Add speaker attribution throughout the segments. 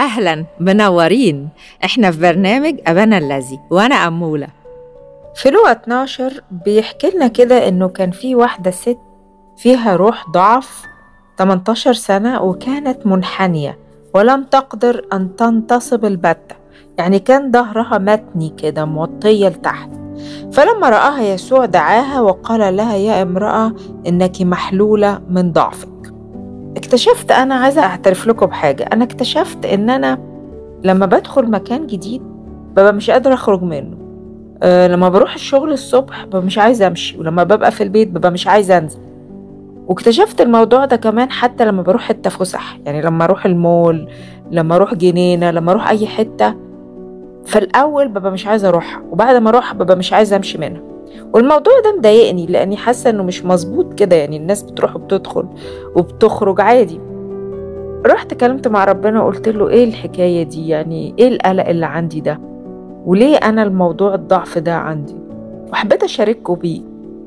Speaker 1: أهلا منورين إحنا في برنامج أبانا الذي وأنا أمولة
Speaker 2: في لغة 12 بيحكي لنا كده إنه كان في واحدة ست فيها روح ضعف 18 سنة وكانت منحنية ولم تقدر أن تنتصب البتة يعني كان ظهرها متني كده موطية لتحت فلما رآها يسوع دعاها وقال لها يا امرأة إنك محلولة من ضعفك اكتشفت أنا عايزة أعترف لكم بحاجة أنا اكتشفت إن أنا لما بدخل مكان جديد ببقى مش قادرة أخرج منه أه لما بروح الشغل الصبح ببقى مش عايزة أمشي ولما ببقى في البيت ببقى مش عايزة أنزل واكتشفت الموضوع ده كمان حتى لما بروح حتة فسح يعني لما أروح المول لما أروح جنينة لما أروح أي حتة في الأول ببقى مش عايزة أروحها وبعد ما أروح ببقى مش عايزة أمشي منها والموضوع ده مضايقني لاني حاسه انه مش مظبوط كده يعني الناس بتروح وبتدخل وبتخرج عادي رحت كلمت مع ربنا وقلت له ايه الحكايه دي يعني ايه القلق اللي عندي ده وليه انا الموضوع الضعف ده عندي وحبيت اشاركه بيه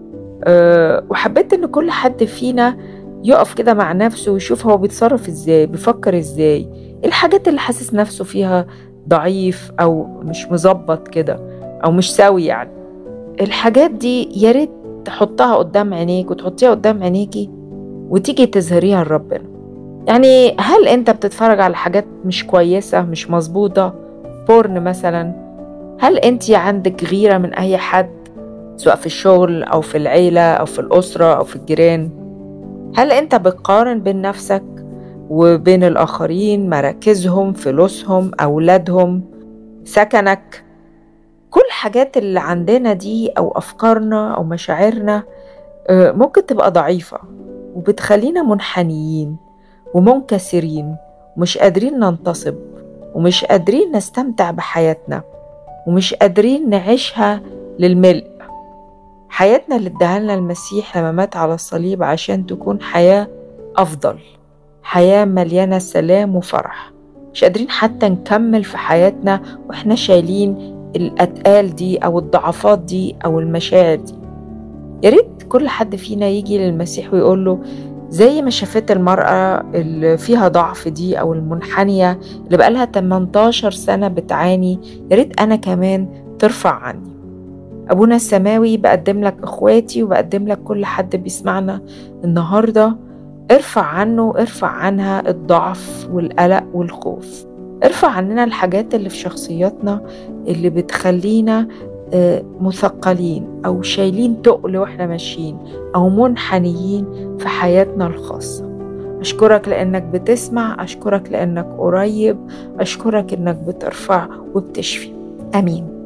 Speaker 2: أه وحبيت ان كل حد فينا يقف كده مع نفسه ويشوف هو بيتصرف ازاي بيفكر ازاي ايه الحاجات اللي حاسس نفسه فيها ضعيف او مش مظبط كده او مش سوي يعني الحاجات دي يا ريت تحطها قدام عينيك وتحطيها قدام عينيكي وتيجي تظهريها لربنا يعني هل انت بتتفرج على حاجات مش كويسة مش مظبوطة بورن مثلا هل انت عندك غيرة من اي حد سواء في الشغل او في العيلة او في الاسرة او في الجيران هل انت بتقارن بين نفسك وبين الاخرين مراكزهم فلوسهم اولادهم سكنك كل الحاجات اللي عندنا دي أو أفكارنا أو مشاعرنا ممكن تبقى ضعيفة وبتخلينا منحنيين ومنكسرين ومش قادرين ننتصب ومش قادرين نستمتع بحياتنا ومش قادرين نعيشها للملء حياتنا اللي اداها لنا المسيح لما مات على الصليب عشان تكون حياة أفضل حياة مليانة سلام وفرح مش قادرين حتى نكمل في حياتنا واحنا شايلين الأتقال دي أو الضعفات دي أو المشاعر دي يا ريت كل حد فينا يجي للمسيح ويقول له زي ما شافت المرأة اللي فيها ضعف دي أو المنحنية اللي بقالها 18 سنة بتعاني يا ريت أنا كمان ترفع عني أبونا السماوي بقدم لك إخواتي وبقدم لك كل حد بيسمعنا النهاردة ارفع عنه ارفع عنها الضعف والقلق والخوف ارفع عننا الحاجات اللي في شخصياتنا اللي بتخلينا مثقلين او شايلين تقل واحنا ماشيين او منحنيين في حياتنا الخاصه اشكرك لانك بتسمع اشكرك لانك قريب اشكرك انك بترفع وبتشفي امين